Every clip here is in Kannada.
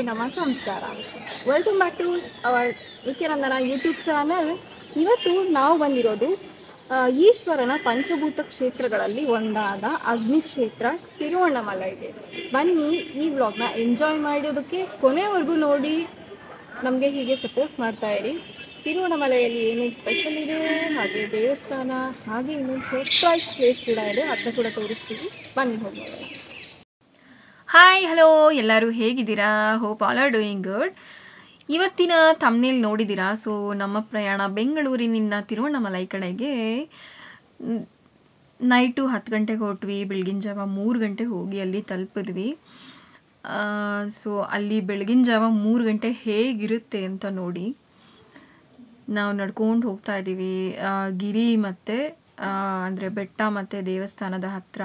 ನಮ್ಮ ಸಂಸ್ಕಾರ ವೆಲ್ಕಮ್ ಬ್ಯಾಕ್ ಟು ಅವರ್ ನಿತ್ಯಾನಂದನ ಯೂಟ್ಯೂಬ್ ಚಾನಲ್ ಇವತ್ತು ನಾವು ಬಂದಿರೋದು ಆ, ಈಶ್ವರನ ಪಂಚಭೂತ ಕ್ಷೇತ್ರಗಳಲ್ಲಿ ಒಂದಾದ ಅಗ್ನಿ ಕ್ಷೇತ್ರ ತಿರುವಣ್ಣಮಲೈಗೆ ಬನ್ನಿ ಈ ವ್ಲಾಗ್ನ ಎಂಜಾಯ್ ಮಾಡೋದಕ್ಕೆ ಕೊನೆವರೆಗೂ ನೋಡಿ ನಮಗೆ ಹೀಗೆ ಸಪೋರ್ಟ್ ಮಾಡ್ತಾ ಇರಿ ತಿರುವಣ್ಣಮಲೆಯಲ್ಲಿ ಏನೇನು ಸ್ಪೆಷಲ್ ಇದೆ ಹಾಗೆ ದೇವಸ್ಥಾನ ಹಾಗೆ ಇನ್ನೊಂದು ಸರ್ಪ್ರೈಸ್ ಪ್ಲೇಸ್ ಕೂಡ ಇದೆ ಅದನ್ನ ಕೂಡ ತೋರಿಸ್ತೀವಿ ಬನ್ನಿ ಹೋಗೋಣ ಹಾಯ್ ಹಲೋ ಎಲ್ಲರೂ ಹೇಗಿದ್ದೀರಾ hope all are doing good ಇವತ್ತಿನ ತಮ್ನೇಲ್ ನೋಡಿದ್ದೀರಾ ಸೊ ನಮ್ಮ ಪ್ರಯಾಣ ಬೆಂಗಳೂರಿನಿಂದ ತಿರುವಣ್ಣಾಮಲೈ ಕಡೆಗೆ ನ್- ನೈಟು ಹತ್ತು ಗಂಟೆಗೆ ಹೊರಟ್ವಿ ಬೆಳಗಿನ ಜಾವ ಮೂರು ಗಂಟೆಗೆ ಹೋಗಿ ಅಲ್ಲಿ ತಲುಪಿದ್ವಿ ಸೊ ಅಲ್ಲಿ ಬೆಳಗಿನ ಜಾವ ಮೂರು ಗಂಟೆ ಹೇಗಿರುತ್ತೆ ಅಂತ ನೋಡಿ ನಾವು ನಡ್ಕೊಂಡು ಹೋಗ್ತಾ ಇದ್ದೀವಿ ಆ, ಗಿರಿ ಮತ್ತು ಅಂದರೆ ಬೆಟ್ಟ ಮತ್ತು ದೇವಸ್ಥಾನದ ಹತ್ರ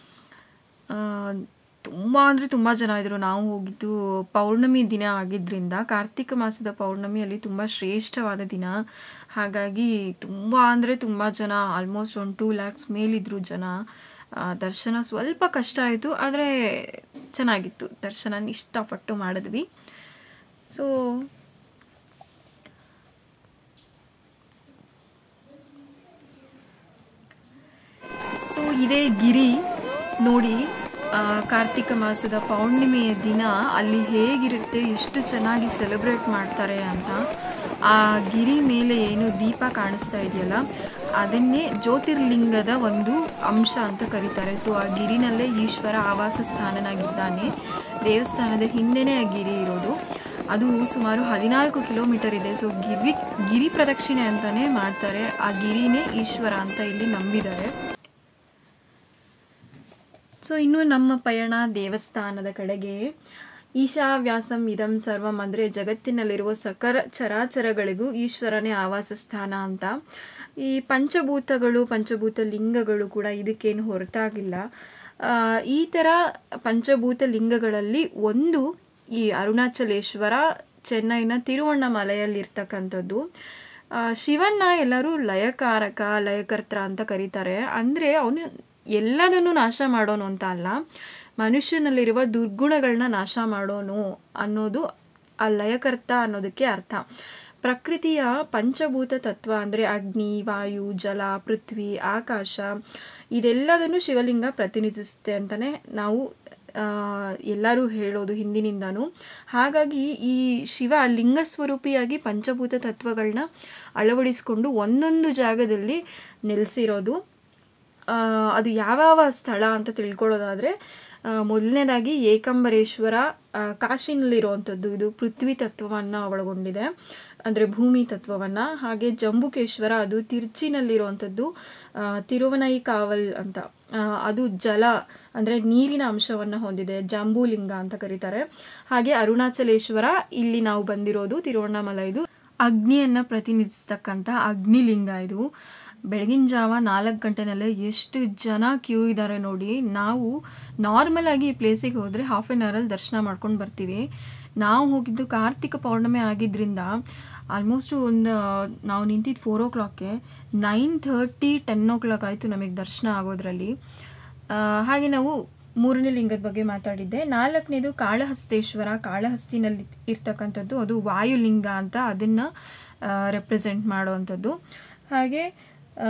ತುಂಬ ಅಂದರೆ ತುಂಬ ಜನ ಇದ್ದರು ನಾವು ಹೋಗಿದ್ದು ಪೌರ್ಣಮಿ ದಿನ ಆಗಿದ್ದರಿಂದ ಕಾರ್ತಿಕ ಮಾಸದ ಪೌರ್ಣಮಿಯಲ್ಲಿ ತುಂಬ ಶ್ರೇಷ್ಠವಾದ ದಿನ ಹಾಗಾಗಿ ತುಂಬ ಅಂದರೆ ತುಂಬ ಜನ ಆಲ್ಮೋಸ್ಟ್ ಒಂದು ಟೂ ಲ್ಯಾಕ್ಸ್ ಮೇಲಿದ್ರು ಜನ ಆ, ದರ್ಶನ ಸ್ವಲ್ಪ ಕಷ್ಟ ಆಯಿತು ಆದರೆ ಚೆನ್ನಾಗಿತ್ತು ದರ್ಶನ ಇಷ್ಟಪಟ್ಟು ಮಾಡಿದ್ವಿ ಸೊ ಸೊ ಇದೇ ಗಿರಿ ನೋಡಿ ಆ, ಕಾರ್ತಿಕ ಮಾಸದ ಪೌರ್ಣಿಮೆಯ ದಿನ ಅಲ್ಲಿ ಹೇಗಿರುತ್ತೆ ಎಷ್ಟು ಚೆನ್ನಾಗಿ ಸೆಲೆಬ್ರೇಟ್ ಮಾಡ್ತಾರೆ ಅಂತ ಆ ಗಿರಿ ಮೇಲೆ ಏನು ದೀಪ ಕಾಣಿಸ್ತಾ ಇದೆಯಲ್ಲ ಅದನ್ನೇ ಜ್ಯೋತಿರ್ಲಿಂಗದ ಒಂದು ಅಂಶ ಅಂತ ಕರೀತಾರೆ ಸೊ ಆ ಗಿರಿನಲ್ಲೇ ಈಶ್ವರ ಆವಾಸ ಸ್ಥಾನನಾಗಿದ್ದಾನೆ ದೇವಸ್ಥಾನದ ಹಿಂದೆನೇ ಆ ಗಿರಿ ಇರೋದು ಅದು ಸುಮಾರು ಹದಿನಾಲ್ಕು ಕಿಲೋಮೀಟರ್ ಇದೆ ಸೊ ಗಿರಿ ಗಿರಿ ಪ್ರದಕ್ಷಿಣೆ ಅಂತಾನೆ ಮಾಡ್ತಾರೆ ಆ ಗಿರಿನೇ ಈಶ್ವರ ಅಂತ ಇಲ್ಲಿ ನಂಬಿದ್ದಾರೆ ಸೊ ಇನ್ನು ನಮ್ಮ ಪಯಣ ದೇವಸ್ಥಾನದ ಕಡೆಗೆ ಈಶಾವ್ಯಾಸಂ ಇದಂ ಸರ್ವಂ ಅಂದರೆ ಜಗತ್ತಿನಲ್ಲಿರುವ ಸಕರ ಚರಾಚರಗಳಿಗೂ ಈಶ್ವರನೇ ಆವಾಸ ಸ್ಥಾನ ಅಂತ ಈ ಪಂಚಭೂತಗಳು ಪಂಚಭೂತ ಲಿಂಗಗಳು ಕೂಡ ಇದಕ್ಕೇನು ಹೊರತಾಗಿಲ್ಲ ಆ, ಈ ಥರ ಪಂಚಭೂತ ಲಿಂಗಗಳಲ್ಲಿ ಒಂದು ಈ ಅರುಣಾಚಲೇಶ್ವರ ಚೆನ್ನೈನ ತಿರುವಣ್ಣಾಮಲೆಯಲ್ಲಿರ್ತಕ್ಕಂಥದ್ದು ಆ, ಶಿವನ್ನ ಎಲ್ಲರೂ ಲಯಕಾರಕ ಲಯಕರ್ತ ಅಂತ ಕರೀತಾರೆ ಅಂದರೆ ಅವನು ಎಲ್ಲದನ್ನು ನಾಶ ಮಾಡೋನು ಅಂತ ಅಲ್ಲ ಮನುಷ್ಯನಲ್ಲಿರುವ ದುರ್ಗುಣಗಳನ್ನ ನಾಶ ಮಾಡೋನು ಅನ್ನೋದು ಆ ಲಯಕರ್ತ ಅನ್ನೋದಕ್ಕೆ ಅರ್ಥ ಪ್ರಕೃತಿಯ ಪಂಚಭೂತ ತತ್ವ ಅಂದರೆ ಅಗ್ನಿ ವಾಯು ಜಲ ಪೃಥ್ವಿ ಆಕಾಶ ಇದೆಲ್ಲದನ್ನು ಶಿವಲಿಂಗ ಪ್ರತಿನಿಧಿಸುತ್ತೆ ಅಂತಲೇ ನಾವು ಆ, ಎಲ್ಲರೂ ಹೇಳೋದು ಹಿಂದಿನಿಂದನೂ ಹಾಗಾಗಿ ಈ ಶಿವ ಲಿಂಗ ಸ್ವರೂಪಿಯಾಗಿ ಪಂಚಭೂತ ತತ್ವಗಳನ್ನ ಅಳವಡಿಸಿಕೊಂಡು ಒಂದೊಂದು ಜಾಗದಲ್ಲಿ ನೆಲೆಸಿರೋದು ಆ, ಅದು ಯಾವ್ಯಾವ ಸ್ಥಳ ಅಂತ ತಿಳ್ಕೊಳ್ಳೋದಾದರೆ ಮೊದಲನೇದಾಗಿ ಏಕಂಬರೇಶ್ವರ ಆ, ಕಾಶಿನಲ್ಲಿರುವಂಥದ್ದು ಇದು ಪೃಥ್ವಿ ತತ್ವವನ್ನು ಒಳಗೊಂಡಿದೆ ಅಂದರೆ ಭೂಮಿ ತತ್ವವನ್ನು ಹಾಗೆ ಜಂಬುಕೇಶ್ವರ ಅದು ತಿರ್ಚಿನಲ್ಲಿರುವಂಥದ್ದು ಆ, ತಿರುವನೈಕಾವಲ್ ಅಂತ ಆ, ಅದು ಜಲ ಅಂದರೆ ನೀರಿನ ಅಂಶವನ್ನು ಹೊಂದಿದೆ ಜಂಬೂಲಿಂಗ ಅಂತ ಕರೀತಾರೆ ಹಾಗೆ ಅರುಣಾಚಲೇಶ್ವರ ಇಲ್ಲಿ ನಾವು ಬಂದಿರೋದು ತಿರುವಣ್ಣಾಮಲೈದು ಅಗ್ನಿಯನ್ನು ಪ್ರತಿನಿಧಿಸ್ತಕ್ಕಂಥ ಅಗ್ನಿಲಿಂಗ ಇದು ಬೆಳಗಿನ ಜಾವ ನಾಲ್ಕು ಗಂಟೆನಲ್ಲೇ ಎಷ್ಟು ಜನ ಕ್ಯೂ ಇದ್ದಾರೆ ನೋಡಿ ನಾವು ನಾರ್ಮಲ್ ಆಗಿ ಈ ಪ್ಲೇಸಿಗೆ ಹೋದರೆ ಹಾಫ್ ಆನ್ ಅವರಲ್ಲಿ ದರ್ಶನ ಮಾಡ್ಕೊಂಡು ಬರ್ತೀವಿ ನಾವು ಹೋಗಿದ್ದು ಕಾರ್ತಿಕ ಪೌರ್ಣಮಿ ಆಗಿದ್ದರಿಂದ ಆಲ್ಮೋಸ್ಟ್ ಒಂದು ನಾವು ನಿಂತಿದ್ದು ಫೋರ್ ಓ ಕ್ಲಾಕ್ಗೆ nine thirty ten o'clock ಆಯಿತು ನಮಗೆ ದರ್ಶನ ಆಗೋದ್ರಲ್ಲಿ ಆ, ಹಾಗೆ ನಾವು ಮೂರನೇ ಲಿಂಗದ ಬಗ್ಗೆ ಮಾತಾಡಿದ್ದೆ ನಾಲ್ಕನೇದು ಕಾಳಹಸ್ತೇಶ್ವರ ಕಾಳಹಸ್ತಿನಲ್ಲಿ ಇರ್ತಕ್ಕಂಥದ್ದು ಅದು ವಾಯುಲಿಂಗ ಅಂತ ಅದನ್ನು ರೆಪ್ರೆಸೆಂಟ್ ಮಾಡುವಂಥದ್ದು ಹಾಗೆ ಆ,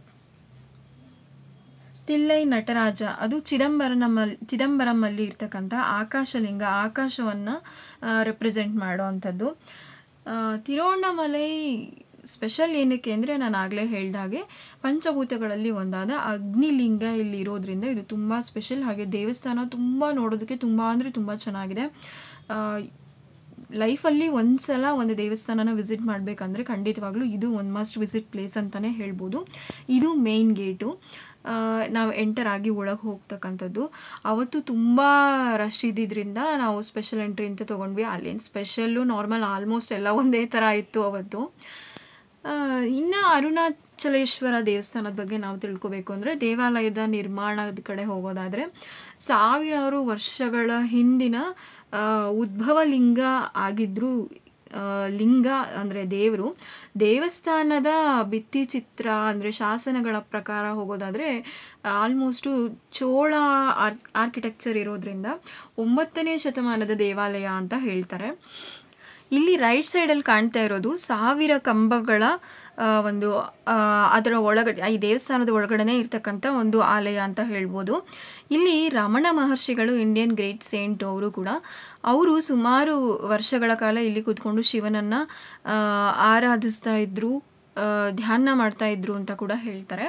ತಿಲ್ಲೈ ನಟರಾಜ ಅದು ಚಿದಂಬರಮಲ್ಲಿ ಚಿದಂಬರಮಲ್ಲಿ ಇರ್ತಕ್ಕಂಥ ಆಕಾಶಲಿಂಗ ಆಕಾಶವನ್ನು ರೆಪ್ರೆಸೆಂಟ್ ಮಾಡುವಂಥದ್ದು ಆ, ತಿರುವಣ್ಣಾಮಲೈ ಸ್ಪೆಷಲ್ ಏನಕ್ಕೆ ಅಂದರೆ ನಾನು ಆಗಲೇ ಹೇಳ್ದಾಗೆ ಪಂಚಭೂತಗಳಲ್ಲಿ ಒಂದಾದ ಅಗ್ನಿಲಿಂಗ ಇಲ್ಲಿ ಇರೋದ್ರಿಂದ ಇದು ತುಂಬ ಸ್ಪೆಷಲ್ ಹಾಗೆ ದೇವಸ್ಥಾನ ತುಂಬ ನೋಡೋದಕ್ಕೆ ತುಂಬ ಅಂದರೆ ತುಂಬ ಚೆನ್ನಾಗಿದೆ ಆ, ಲೈಫಲ್ಲಿ ಒಂದು ಸಲ ಒಂದು ದೇವಸ್ಥಾನನ ವಿಸಿಟ್ ಮಾಡಬೇಕಂದ್ರೆ ಖಂಡಿತವಾಗ್ಲೂ ಇದು ಒಂದು ಮಸ್ಟ್ ವಿಸಿಟ್ ಪ್ಲೇಸ್ ಅಂತಲೇ ಹೇಳ್ಬೋದು ಇದು ಮೇನ್ ಗೇಟು ನಾವು ಎಂಟರ್ ಆಗಿ ಒಳಗೆ ಹೋಗ್ತಕ್ಕಂಥದ್ದು ಅವತ್ತು ತುಂಬ ರಶ್ ಇದ್ದಿದ್ದರಿಂದ ನಾವು ಸ್ಪೆಷಲ್ ಎಂಟ್ರಿ ಅಂತ ತೊಗೊಂಡ್ವಿ ಅಲ್ಲೇನು ಸ್ಪೆಷಲ್ಲು ನಾರ್ಮಲ್ ಆಲ್ಮೋಸ್ಟ್ ಎಲ್ಲ ಒಂದೇ ಥರ ಇತ್ತು ಅವತ್ತು ಇನ್ನು ಅರುಣಾಚಲೇಶ್ವರ ದೇವಸ್ಥಾನದ ಬಗ್ಗೆ ನಾವು ತಿಳ್ಕೊಬೇಕು ಅಂದರೆ ದೇವಾಲಯದ ನಿರ್ಮಾಣದ ಕಡೆ ಹೋಗೋದಾದರೆ ಸಾವಿರಾರು ವರ್ಷಗಳ ಹಿಂದಿನ ಆ, ಉದ್ಭವ ಲಿಂಗ ಆಗಿದ್ದರೂ ಆ, ಲಿಂಗ ಅಂದರೆ ದೇವರು ದೇವಸ್ಥಾನದ ಭಿತ್ತಿ ಚಿತ್ರ ಅಂದರೆ ಶಾಸನಗಳ ಪ್ರಕಾರ ಹೋಗೋದಾದರೆ ಆಲ್ಮೋಸ್ಟು ಚೋಳ ಆರ್ ಆರ್ಕಿಟೆಕ್ಚರ್ ಇರೋದ್ರಿಂದ ಒಂಬತ್ತನೇ ಶತಮಾನದ ದೇವಾಲಯ ಅಂತ ಹೇಳ್ತಾರೆ ಇಲ್ಲಿ ರೈಟ್ ಸೈಡಲ್ಲಿ ಕಾಣ್ತಾ ಇರೋದು ಸಾವಿರ ಕಂಬಗಳ ಆ, ಒಂದು ಆ, ಅದರ ಒಳಗಡೆ ಈ ದೇವಸ್ಥಾನದ ಒಳಗಡೆ ಇರ್ತಕ್ಕಂಥ ಒಂದು ಆಲಯ ಅಂತ ಹೇಳ್ಬೋದು ಇಲ್ಲಿ ರಮಣ ಮಹರ್ಷಿಗಳು ಇಂಡಿಯನ್ ಗ್ರೇಟ್ ಸೇಂಟ್ ಅವರು ಕೂಡ ಅವರು ಸುಮಾರು ವರ್ಷಗಳ ಕಾಲ ಇಲ್ಲಿ ಕೂತ್ಕೊಂಡು ಶಿವನನ್ನು ಆರಾಧಿಸ್ತಾ ಇದ್ರು ಆ, ಧ್ಯಾನ ಮಾಡ್ತಾ ಇದ್ರು ಅಂತ ಕೂಡ ಹೇಳ್ತಾರೆ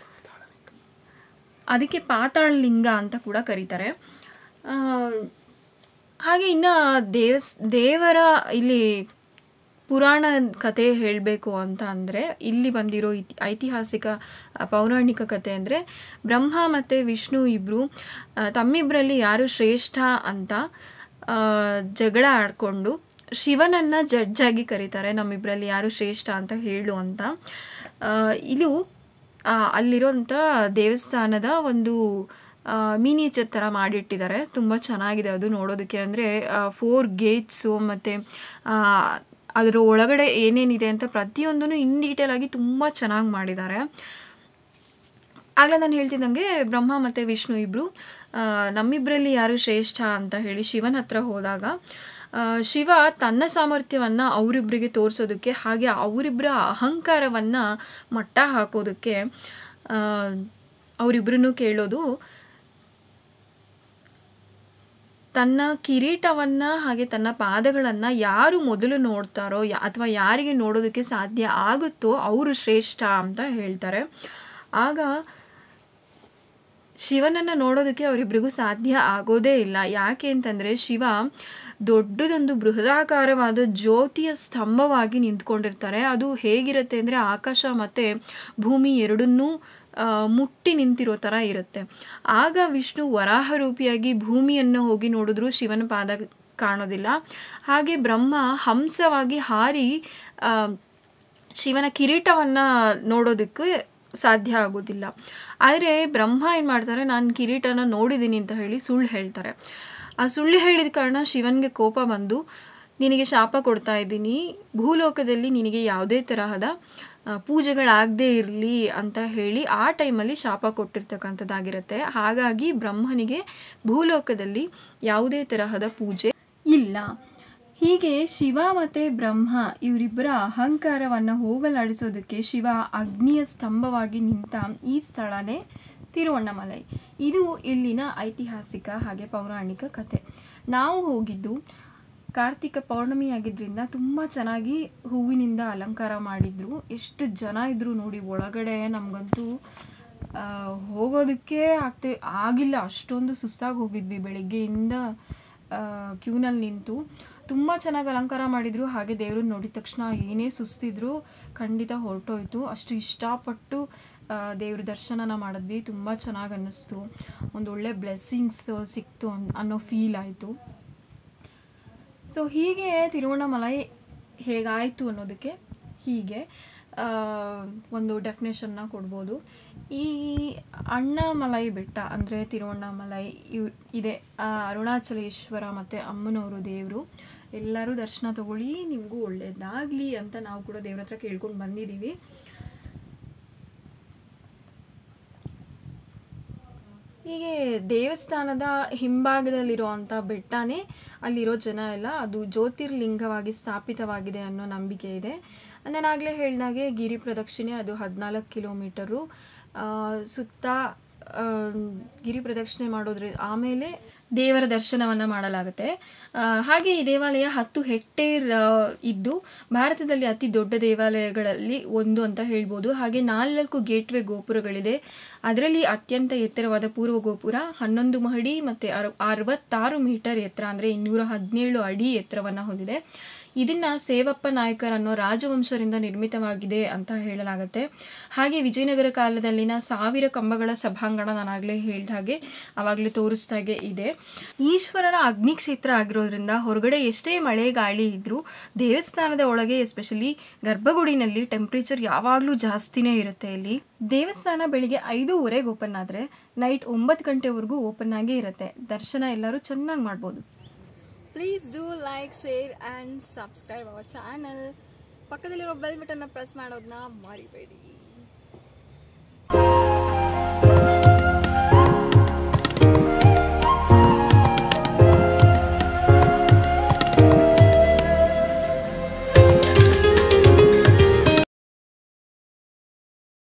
ಅದಕ್ಕೆ ಪಾತಾಳ ಲಿಂಗ ಅಂತ ಕೂಡ ಕರೀತಾರೆ ಆ, ಹಾಗೆ ಇನ್ನು ದೇವಸ್ ದೇವರ ಇಲ್ಲಿ ಪುರಾಣ ಕತೆ ಹೇಳಬೇಕು ಅಂತ ಅಂದರೆ ಇಲ್ಲಿ ಬಂದಿರೋ ಇತಿ ಐತಿಹಾಸಿಕ ಆ, ಪೌರಾಣಿಕ ಕತೆ ಅಂದರೆ ಬ್ರಹ್ಮ ಮತ್ತು ವಿಷ್ಣು ಇಬ್ಬರು ತಮ್ಮಿಬ್ಬರಲ್ಲಿ ಯಾರು ಶ್ರೇಷ್ಠ ಅಂತ ಆ, ಜಗಳ ಆಡಿಕೊಂಡು ಶಿವನನ್ನು ಜಡ್ಜಾಗಿ ಕರೀತಾರೆ ನಮ್ಮಿಬ್ಬರಲ್ಲಿ ಯಾರು ಶ್ರೇಷ್ಠ ಅಂತ ಹೇಳು ಅಂತ ಆ, ಇದು ಆ, ಅಲ್ಲಿರೋಂಥ ದೇವಸ್ಥಾನದ ಒಂದು ಮಿನಿಯೇಚರ್ ಥರ ಮಾಡಿಟ್ಟಿದ್ದಾರೆ ತುಂಬ ಚೆನ್ನಾಗಿದೆ ಅದು ನೋಡೋದಕ್ಕೆ ಅಂದರೆ ಫೋರ್ ಗೇಟ್ಸು ಮತ್ತು ಅದರ ಒಳಗಡೆ ಏನೇನಿದೆ ಅಂತ ಪ್ರತಿಯೊಂದೂ ಇನ್ ಡೀಟೇಲ್ ಆಗಿ ತುಂಬ ಚೆನ್ನಾಗಿ ಮಾಡಿದ್ದಾರೆ ಆಗಲೇ ನಾನು ಹೇಳ್ತಿದ್ದಂಗೆ ಬ್ರಹ್ಮ ಮತ್ತು ವಿಷ್ಣು ಇಬ್ಬರು ನಮ್ಮಿಬ್ಬರಲ್ಲಿ ಯಾರು ಶ್ರೇಷ್ಠ ಅಂತ ಹೇಳಿ ಶಿವನ ಹತ್ರ ಹೋದಾಗ ಆ, ಶಿವ ತನ್ನ ಸಾಮರ್ಥ್ಯವನ್ನು ಅವರಿಬ್ಬರಿಗೆ ತೋರಿಸೋದಕ್ಕೆ ಹಾಗೆ ಅವರಿಬ್ಬರ ಅಹಂಕಾರವನ್ನು ಮಟ್ಟ ಹಾಕೋದಕ್ಕೆ ಅವರಿಬ್ಬರನ್ನು ಕೇಳೋದು ತನ್ನ ಕಿರೀಟವನ್ನು ಹಾಗೆ ತನ್ನ ಪಾದಗಳನ್ನು ಯಾರು ಮೊದಲು ನೋಡ್ತಾರೋ ಯಾ ಅಥವಾ ಯಾರಿಗೆ ನೋಡೋದಕ್ಕೆ ಸಾಧ್ಯ ಆಗುತ್ತೋ ಅವರು ಶ್ರೇಷ್ಠ ಅಂತ ಹೇಳ್ತಾರೆ ಆಗ ಶಿವನನ್ನು ನೋಡೋದಕ್ಕೆ ಅವರಿಬ್ಬರಿಗೂ ಸಾಧ್ಯ ಆಗೋದೇ ಇಲ್ಲ ಯಾಕೆ ಅಂತಂದರೆ ಶಿವ ದೊಡ್ಡದೊಂದು ಬೃಹದಾಕಾರವಾದ ಜ್ಯೋತಿಯ ಸ್ತಂಭವಾಗಿ ನಿಂತ್ಕೊಂಡಿರ್ತಾರೆ ಅದು ಹೇಗಿರುತ್ತೆ ಅಂದರೆ ಆಕಾಶ ಮತ್ತು ಭೂಮಿ ಎರಡನ್ನೂ ಆ, ಮುಟ್ಟಿ ನಿಂತಿರೋ ಥರ ಇರುತ್ತೆ ಆಗ ವಿಷ್ಣು ವರಾಹ ರೂಪಿಯಾಗಿ ಭೂಮಿಯನ್ನು ಹೋಗಿ ನೋಡಿದ್ರು ಶಿವನ ಪಾದ ಕಾಣೋದಿಲ್ಲ ಹಾಗೆ ಬ್ರಹ್ಮ ಹಂಸವಾಗಿ ಹಾರಿ ಆ, ಶಿವನ ಕಿರೀಟವನ್ನು ನೋಡೋದಕ್ಕೆ ಸಾಧ್ಯ ಆಗೋದಿಲ್ಲ ಆದರೆ ಬ್ರಹ್ಮ ಏನು ಮಾಡ್ತಾರೆ ನಾನು ಕಿರೀಟನ ನೋಡಿದ್ದೀನಿ ಅಂತ ಹೇಳಿ ಸುಳ್ಳು ಹೇಳ್ತಾರೆ ಆ ಸುಳ್ಳು ಹೇಳಿದ ಕಾರಣ ಶಿವನಿಗೆ ಕೋಪ ಬಂದು ನಿನಗೆ ಶಾಪ ಕೊಡ್ತಾ ಇದ್ದೀನಿ ಭೂಲೋಕದಲ್ಲಿ ನಿನಗೆ ಯಾವುದೇ ತರಹದ ಆ, ಪೂಜೆಗಳಾಗದೇ ಇರಲಿ ಅಂತ ಹೇಳಿ ಆ ಟೈಮಲ್ಲಿ ಶಾಪ ಕೊಟ್ಟಿರ್ತಕ್ಕಂಥದ್ದಾಗಿರುತ್ತೆ ಹಾಗಾಗಿ ಬ್ರಹ್ಮನಿಗೆ ಭೂಲೋಕದಲ್ಲಿ ಯಾವುದೇ ತರಹದ ಪೂಜೆ ಇಲ್ಲ ಹೀಗೆ ಶಿವ ಮತ್ತು ಬ್ರಹ್ಮ ಇವರಿಬ್ಬರ ಅಹಂಕಾರವನ್ನು ಹೋಗಲಾಡಿಸೋದಕ್ಕೆ ಶಿವ ಅಗ್ನಿಯ ಸ್ತಂಭವಾಗಿ ನಿಂತ ಈ ಸ್ಥಳನೇ ತಿರುವಣ್ಣಮಲೈ ಇದು ಇಲ್ಲಿನ ಐತಿಹಾಸಿಕ ಹಾಗೆ ಪೌರಾಣಿಕ ಕತೆ ನಾವು ಹೋಗಿದ್ದು ಕಾರ್ತಿಕ ಪೌರ್ಣಮಿ ಆಗಿದ್ದರಿಂದ ತುಂಬ ಚೆನ್ನಾಗಿ ಹೂವಿನಿಂದ ಅಲಂಕಾರ ಮಾಡಿದ್ರು ಎಷ್ಟು ಜನ ಇದ್ರು ನೋಡಿ ಒಳಗಡೆ ನಮಗಂತೂ ಆ, ಹೋಗೋದಕ್ಕೆ ಆಗ್ತಿ ಆಗಿಲ್ಲ ಅಷ್ಟೊಂದು ಸುಸ್ತಾಗಿ ಹೋಗಿದ್ವಿ ಬೆಳಿಗ್ಗೆಯಿಂದ ಕ್ಯೂನಲ್ಲಿ ನಿಂತು ತುಂಬ ಚೆನ್ನಾಗಿ ಅಲಂಕಾರ ಮಾಡಿದರು ಹಾಗೆ ದೇವ್ರನ್ನ ನೋಡಿದ ತಕ್ಷಣ ಏನೇ ಸುಸ್ತಿದ್ರು ಖಂಡಿತ ಹೊರಟೋಯ್ತು ಅಷ್ಟು ಇಷ್ಟಪಟ್ಟು ಆ, ದೇವ್ರ ದರ್ಶನನ ಮಾಡಿದ್ವಿ ತುಂಬ ಚೆನ್ನಾಗಿ ಅನ್ನಿಸ್ತು ಒಂದು ಒಳ್ಳೆ ಬ್ಲೆಸ್ಸಿಂಗ್ಸ್ ಸಿಕ್ತು ಅನ್- ಅನ್ನೋ ಫೀಲ್ ಆಯಿತು ಸೊ ಹೀಗೆ ತಿರುವಣ್ಣಾಮಲೈ ಹೇಗಾಯಿತು ಅನ್ನೋದಕ್ಕೆ ಹೀಗೆ ಆ, ಒಂದು ಡೆಫಿನೇಷನ್ನ ಕೊಡ್ಬೋದು ಈ ಅಣ್ಣಾಮಲೈ ಬೆಟ್ಟ ಅಂದರೆ ತಿರುವಣ್ಣಾಮಲೈ ಇವ್ ಇದೆ ಆ, ಅರುಣಾಚಲೇಶ್ವರ ಮತ್ತು ಅಮ್ಮನವರು ದೇವರು ಎಲ್ಲರೂ ದರ್ಶನ ತಗೊಳ್ಳಿ ನಿಮಗೂ ಒಳ್ಳೇದಾಗಲಿ ಅಂತ ನಾವು ಕೂಡ ದೇವ್ರ ಹತ್ರ ಕೇಳ್ಕೊಂಡು ಬಂದಿದ್ದೀವಿ ಹೀಗೆ ದೇವಸ್ಥಾನದ ಹಿಂಭಾಗದಲ್ಲಿರುವಂಥ ಬೆಟ್ಟನೇ ಅಲ್ಲಿರೋ ಜನ ಎಲ್ಲ ಅದು ಜ್ಯೋತಿರ್ಲಿಂಗವಾಗಿ ಸ್ಥಾಪಿತವಾಗಿದೆ ಅನ್ನೋ ನಂಬಿಕೆ ಇದೆ ನಾನು ಆಗಲೇ ಹೇಳಿದಾಗೆ ಗಿರಿ ಪ್ರದಕ್ಷಿಣೆ ಅದು ಹದಿನಾಲ್ಕು ಕಿಲೋಮೀಟರು ಆ, ಸುತ್ತ ಆ, ಗಿರಿ ಪ್ರದಕ್ಷಿಣೆ ಮಾಡೋದ್ರ ಆಮೇಲೆ ದೇವರ ದರ್ಶನವನ್ನು ಮಾಡಲಾಗುತ್ತೆ ಆ, ಹಾಗೆ ಈ ದೇವಾಲಯ ಹತ್ತು ಹೆಕ್ಟೇರ್ ಆ, ಇದ್ದು ಭಾರತದಲ್ಲಿ ಅತಿ ದೊಡ್ಡ ದೇವಾಲಯಗಳಲ್ಲಿ ಒಂದು ಅಂತ ಹೇಳ್ಬೋದು ಹಾಗೆ ನಾಲ್ಕು ಗೇಟ್ವೇ ಗೋಪುರಗಳಿದೆ ಅದರಲ್ಲಿ ಅತ್ಯಂತ ಎತ್ತರವಾದ ಪೂರ್ವ ಗೋಪುರ ಹನ್ನೊಂದು ಮಹಡಿ ಮತ್ತು ಅರ್ ಅರವತ್ತಾರು ಮೀಟರ್ ಎತ್ತರ ಅಂದರೆ ಇನ್ನೂರ ಹದಿನೇಳು ಅಡಿ ಎತ್ತರವನ್ನು ಹೊಂದಿದೆ ಇದನ್ನ ಸೇವಪ್ಪ ನಾಯಕರ್ ಅನ್ನೋ ರಾಜವಂಶರಿಂದ ನಿರ್ಮಿತವಾಗಿದೆ ಅಂತ ಹೇಳಲಾಗುತ್ತೆ ಹಾಗೆ ವಿಜಯನಗರ ಕಾಲದಲ್ಲಿನ ಸಾವಿರ ಕಂಬಗಳ ಸಭಾಂಗಣ ನಾನಾಗಲೇ ಹೇಳಿದ ಹಾಗೆ ಆವಾಗಲೇ ತೋರಿಸ್ದಾಗೆ ಇದೆ ಈಶ್ವರನ ಅಗ್ನಿ ಕ್ಷೇತ್ರ ಆಗಿರೋದ್ರಿಂದ ಹೊರಗಡೆ ಎಷ್ಟೇ ಮಳೆ ಗಾಳಿ ಇದ್ರೂ ದೇವಸ್ಥಾನದ ಒಳಗೆ ಎಸ್ಪೆಷಲಿ ಗರ್ಭಗುಡಿನಲ್ಲಿ ಟೆಂಪ್ರೇಚರ್ ಯಾವಾಗಲೂ ಜಾಸ್ತಿನೇ ಇರುತ್ತೆ ಇಲ್ಲಿ ದೇವಸ್ಥಾನ ಬೆಳಿಗ್ಗೆ ಐದೂವರೆಗೆ ಓಪನ್ ಆದರೆ ನೈಟ್ ಒಂಬತ್ತು ಗಂಟೆವರೆಗೂ ಓಪನ್ ಆಗೇ ಇರುತ್ತೆ ದರ್ಶನ ಎಲ್ಲರೂ ಚೆನ್ನಾಗಿ ಮಾಡ್ಬೋದು please do like share and subscribe our channel ಪಕ್ಕದಲ್ಲಿರೋ ಬೆಲ್ ಬಟನ್ನ ಪ್ರೆಸ್ ಮಾಡೋದನ್ನ ಮರಿಬೇಡಿ